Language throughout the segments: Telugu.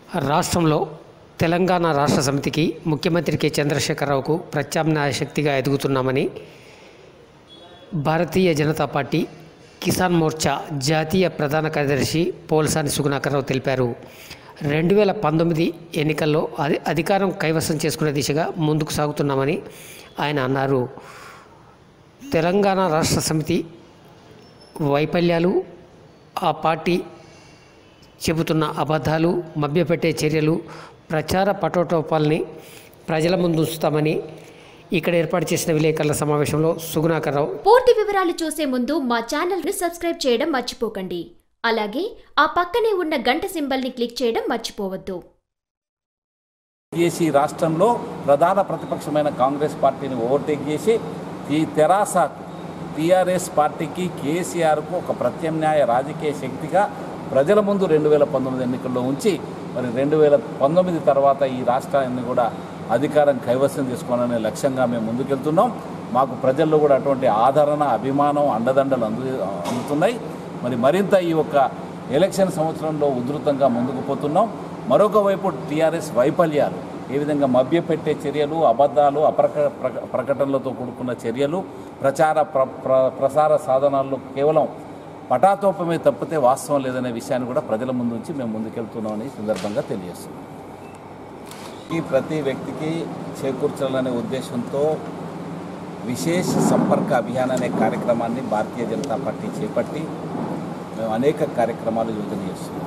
రాష్ట్రంలో తెలంగాణ రాష్ట్ర సమితికి ముఖ్యమంత్రి కె చంద్రశేఖరరావుకు ప్రత్యామ్నాయ శక్తిగా ఎదుగుతున్నామని భారతీయ జనతా పార్టీ కిసాన్ మోర్చా జాతీయ ప్రధాన కార్యదర్శి పోల్సాని సుగుణాకర్రావు తెలిపారు రెండు వేల పంతొమ్మిది ఎన్నికల్లో అధి అధికారం కైవసం చేసుకునే దిశగా ముందుకు సాగుతున్నామని ఆయన అన్నారు తెలంగాణ రాష్ట్ర సమితి వైఫల్యాలు ఆ పార్టీ చెబుతున్న అబద్ధాలు మభ్యపెట్టే చర్యలు ప్రచార పటోటోపాల్ని ప్రజల ముందు ఉంచుతామని ఇక్కడ ఏర్పాటు చేసిన విలేకరుల సమావేశంలో సుగుణాకర్రావు పూర్తి వివరాలు చూసే ముందు మా ఛానల్ ని సబ్స్క్రైబ్ చేయడం మర్చిపోకండి అలాగే ఆ పక్కనే ఉన్న గంట సింబల్ ని క్లిక్ చేయడం మర్చిపోవద్దు చేసి రాష్ట్రంలో ప్రధాన ప్రతిపక్షమైన కాంగ్రెస్ పార్టీని ఓవర్టేక్ చేసి ఈ తెరాస టీఆర్ఎస్ పార్టీకి కేసీఆర్కు ఒక ప్రత్యామ్నాయ రాజకీయ శక్తిగా ప్రజల ముందు రెండు వేల పంతొమ్మిది ఎన్నికల్లో ఉంచి మరి రెండు వేల పంతొమ్మిది తర్వాత ఈ రాష్ట్రాన్ని కూడా అధికారం కైవసం చేసుకోవాలనే లక్ష్యంగా మేము ముందుకెళ్తున్నాం మాకు ప్రజల్లో కూడా అటువంటి ఆదరణ అభిమానం అండదండలు అందు అందుతున్నాయి మరి మరింత ఈ యొక్క ఎలక్షన్ సంవత్సరంలో ఉధృతంగా ముందుకు పోతున్నాం మరొక వైపు టీఆర్ఎస్ వైఫల్యాలు ఏ విధంగా మభ్యపెట్టే చర్యలు అబద్ధాలు అప్రక ప్రక- ప్రకటనలతో కూడుకున్న చర్యలు ప్రచార ప్ర ప్ర- ప్రసార సాధనాల్లో కేవలం పటాతోపమే తప్పితే వాస్తవం లేదనే విషయాన్ని కూడా ప్రజల ముందు నుంచి మేము ముందుకెళ్తున్నామని ఈ సందర్భంగా తెలియజేస్తున్నాం ఈ ప్రతి వ్యక్తికి చేకూర్చాలనే ఉద్దేశంతో విశేష సంపర్క అభియాన్ అనే కార్యక్రమాన్ని భారతీయ జనతా పార్టీ చేపట్టి మేము అనేక కార్యక్రమాలు యోజన చేస్తున్నాం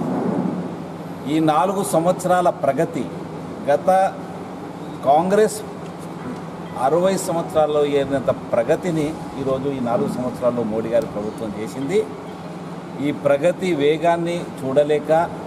ఈ నాలుగు సంవత్సరాల ప్రగతి గత కాంగ్రెస్ అరవై సంవత్సరాల్లో ఏరినంత ప్రగతిని ఈరోజు ఈ నాలుగు సంవత్సరాల్లో మోడీ గారి ప్రభుత్వం చేసింది ఈ ప్రగతి వేగాన్ని చూడలేక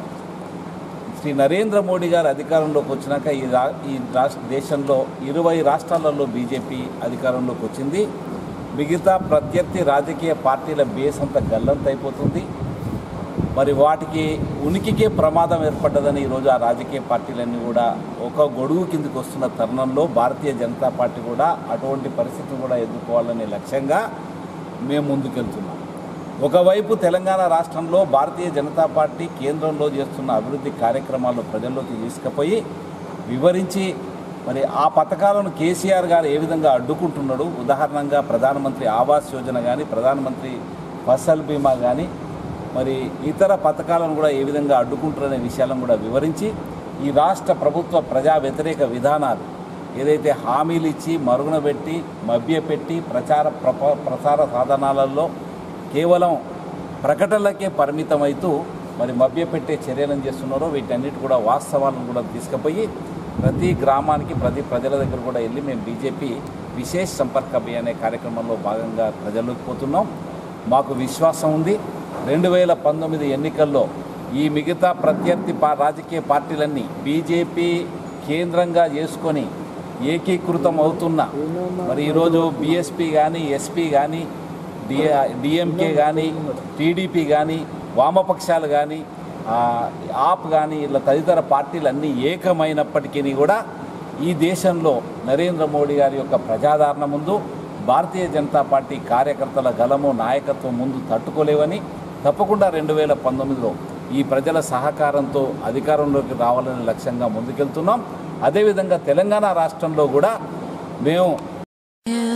శ్రీ నరేంద్ర మోడీ గారు అధికారంలోకి వచ్చినాక ఈ రా ఈ రాష్ట్ర దేశంలో ఇరవై రాష్ట్రాలలో బీజేపీ అధికారంలోకి వచ్చింది మిగతా ప్రత్యర్థి రాజకీయ పార్టీల బేస్ అంతా గల్లంతైపోతుంది మరి వాటికి ఉనికికే ప్రమాదం ఏర్పడ్డదని ఈరోజు ఆ రాజకీయ పార్టీలన్నీ కూడా ఒక గొడుగు కిందకి వస్తున్న తరుణంలో భారతీయ జనతా పార్టీ కూడా అటువంటి పరిస్థితిని కూడా ఎదుర్కోవాలనే లక్ష్యంగా మేము ముందుకెళ్తున్నాం ఒకవైపు తెలంగాణ రాష్ట్రంలో భారతీయ జనతా పార్టీ కేంద్రంలో చేస్తున్న అభివృద్ధి కార్యక్రమాలు ప్రజల్లోకి తీసుకుపోయి వివరించి మరి ఆ పథకాలను కేసీఆర్ గారు ఏ విధంగా అడ్డుకుంటున్నాడు ఉదాహరణంగా ప్రధానమంత్రి ఆవాస్ యోజన కానీ ప్రధానమంత్రి ఫసల్ బీమా కానీ మరి ఇతర పథకాలను కూడా ఏ విధంగా అడ్డుకుంటారనే విషయాలను కూడా వివరించి ఈ రాష్ట్ర ప్రభుత్వ ప్రజా వ్యతిరేక విధానాలు ఏదైతే హామీలు ఇచ్చి మరుగున పెట్టి మభ్యపెట్టి ప్రచార ప్రప ప్రసార సాధనాలలో కేవలం ప్రకటనలకే పరిమితమవుతూ మరి మభ్యపెట్టే చర్యలను చేస్తున్నారో వీటన్నిటి కూడా వాస్తవాలను కూడా తీసుకుపోయి ప్రతి గ్రామానికి ప్రతి ప్రజల దగ్గర కూడా వెళ్ళి మేము బీజేపీ విశేష సంపర్క అభియాన్ అనే కార్యక్రమంలో భాగంగా ప్రజల్లోకి పోతున్నాం మాకు విశ్వాసం ఉంది రెండు వేల పంతొమ్మిది ఎన్నికల్లో ఈ మిగతా ప్రత్యర్థి పా రాజకీయ పార్టీలన్నీ బీజేపీ కేంద్రంగా చేసుకొని ఏకీకృతం అవుతున్న మరి ఈరోజు బీఎస్పీ కానీ ఎస్పీ కానీ డి డిఎంకే కానీ టీడీపీ కానీ వామపక్షాలు కానీ ఆ, ఆప్ కానీ ఇలా తదితర పార్టీలన్నీ ఏకమైనప్పటికీ కూడా ఈ దేశంలో నరేంద్ర మోడీ గారి యొక్క ప్రజాదరణ ముందు భారతీయ జనతా పార్టీ కార్యకర్తల గలము నాయకత్వం ముందు తట్టుకోలేవని తప్పకుండా రెండు వేల పంతొమ్మిదిలో ఈ ప్రజల సహకారంతో అధికారంలోకి రావాలనే లక్ష్యంగా ముందుకెళ్తున్నాం అదేవిధంగా తెలంగాణ రాష్ట్రంలో కూడా మేము